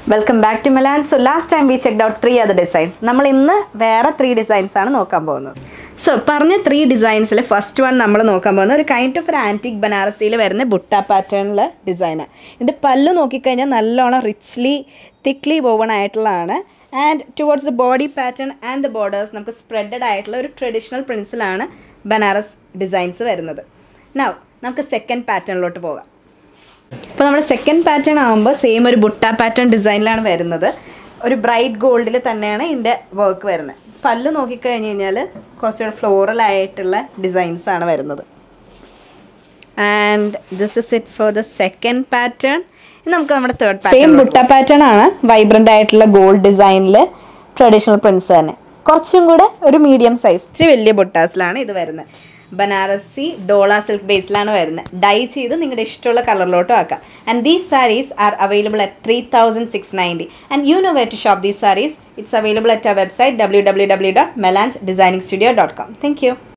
welcome back to മെലാൻ so last time we checked out three other designs നമ്മൾ ഇന്ന് വേറെ ത്രീ ഡിസൈൻസ് ആണ് നോക്കാൻ പോകുന്നത് സോ പറഞ്ഞ ത്രീ ഡിസൈൻസിൽ ഫസ്റ്റ് വൺ നമ്മൾ നോക്കാൻ പോകുന്നത് ഒരു കൈൻഡ് ഓഫ് ഒരു ആൻറ്റിക് ബനാറസിയിൽ വരുന്ന ബുട്ട പാറ്റേണിൽ ഡിസൈനാണ് ഇതിൻ്റെ പല്ല് നോക്കിക്കഴിഞ്ഞാൽ നല്ലോണം റിച്ച്ലി തിക്ലി വോവൺ ആയിട്ടുള്ളതാണ് and towards the body pattern and the borders നമുക്ക് സ്പ്രെഡഡ് ആയിട്ടുള്ള ഒരു ട്രഡീഷണൽ പ്രിൻസിലാണ് ബനാറസ് ഡിസൈൻസ് വരുന്നത് നൗ നമുക്ക് സെക്കൻഡ് പാറ്റേണിലോട്ട് പോകാം ഇപ്പോൾ നമ്മുടെ സെക്കൻഡ് പാറ്റേൺ ആകുമ്പോൾ സെയിം ഒരു ബുട്ട പാറ്റേൺ ഡിസൈനിലാണ് വരുന്നത് ഒരു ബ്രൈറ്റ് ഗോൾഡിൽ തന്നെയാണ് ഇതിൻ്റെ വർക്ക് വരുന്നത് പല്ല് നോക്കിക്കഴിഞ്ഞ് കഴിഞ്ഞാൽ കുറച്ചുകൂടെ ഫ്ലോറൽ ആയിട്ടുള്ള ഡിസൈൻസ് ആണ് വരുന്നത് and this is it for the second pattern നമുക്ക് നമ്മുടെ തേർഡ് സെയിം ബുട്ട പാറ്റേൺ ആണ് വൈബ്രൻ്റ് ആയിട്ടുള്ള ഗോൾഡ് ഡിസൈനിൽ ട്രഡീഷണൽ പ്രിൻസ് തന്നെ കുറച്ചും കൂടെ ഒരു മീഡിയം സൈസ് ഇച്ചിരി വലിയ ബുട്ടാസിലാണ് ഇത് വരുന്നത് ബനാറസി ഡോള സിൽക്ക് ബേസിലാണ് വരുന്നത് ഡൈ ചെയ്ത് നിങ്ങളുടെ ഇഷ്ടമുള്ള കളറിലോട്ടും ആക്കാം and these saris are available at three thousand six ninety and you know where to shop these saris it's available at our website W W W dot Melans designing studio dot com thank U